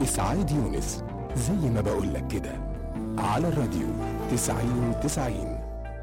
إسعاد يونس زي ما بقولك كده على الراديو تسعين تسعين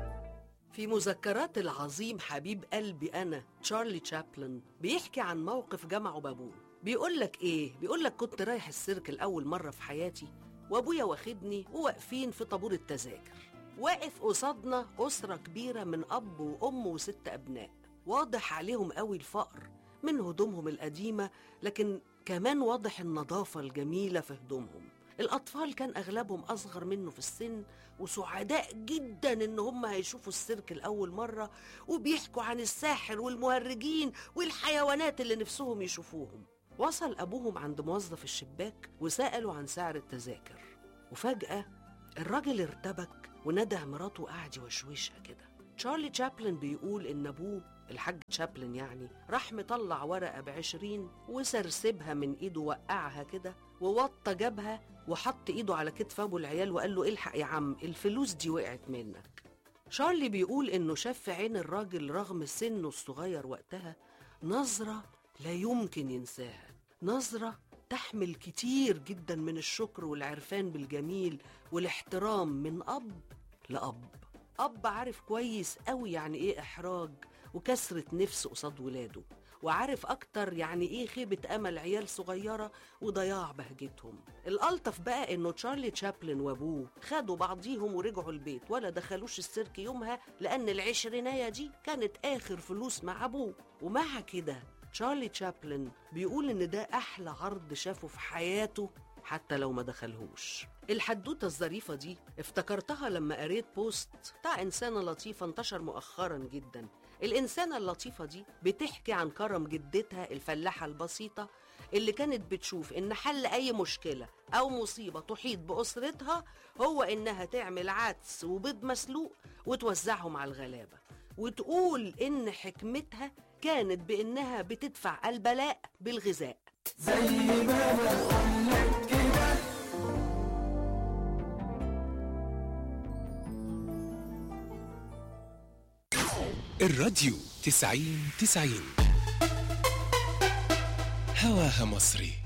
في مذكرات العظيم حبيب قلبي أنا تشارلي تشابلن بيحكي عن موقف جمعه بأبوه بيقول لك إيه؟ بيقول لك كنت رايح السيرك لأول مرة في حياتي وأبويا واخدني وواقفين في طابور التذاكر واقف قصادنا أسرة كبيرة من أب وأم وست أبناء واضح عليهم قوي الفقر من هدومهم القديمة لكن كمان واضح النظافة الجميلة في هدومهم الأطفال كان أغلبهم أصغر منه في السن وسعداء جدا إن هم هيشوفوا السيرك لأول مرة وبيحكوا عن الساحر والمهرجين والحيوانات اللي نفسهم يشوفوهم وصل أبوهم عند موظف الشباك وسألوا عن سعر التذاكر وفجأة الراجل ارتبك ونده مراته قعد يوشوشها كده تشارلي تشابلن بيقول إن أبوه الحاج تشابلن يعني راح مطلع ورقة بعشرين وسرسبها من إيده وقعها كده ووطى جابها وحط إيده على كتف أبو العيال وقال له الحق يا عم الفلوس دي وقعت منك شارلي بيقول إنه شاف في عين الراجل رغم سنه الصغير وقتها نظرة لا يمكن ينساها نظرة تحمل كتير جدا من الشكر والعرفان بالجميل والاحترام من أب لأب أب عارف كويس قوي يعني إيه إحراج وكسرة نفس قصاد ولاده وعارف أكتر يعني إيه خيبة أمل عيال صغيرة وضياع بهجتهم الألطف بقى إنه تشارلي تشابلن وأبوه خدوا بعضيهم ورجعوا البيت ولا دخلوش السيرك يومها لأن العشرينية دي كانت آخر فلوس مع أبوه ومع كده تشارلي تشابلن بيقول إن ده أحلى عرض شافه في حياته حتى لو ما دخلهوش الحدوتة الظريفة دي افتكرتها لما قريت بوست بتاع إنسانة لطيفة انتشر مؤخرا جدا الإنسانة اللطيفة دي بتحكي عن كرم جدتها الفلاحة البسيطة اللي كانت بتشوف إن حل أي مشكلة أو مصيبة تحيط بأسرتها هو إنها تعمل عدس وبيض مسلوق وتوزعهم على الغلابة وتقول إن حكمتها كانت بإنها بتدفع البلاء بالغذاء الراديو تسعين تسعين هواها مصري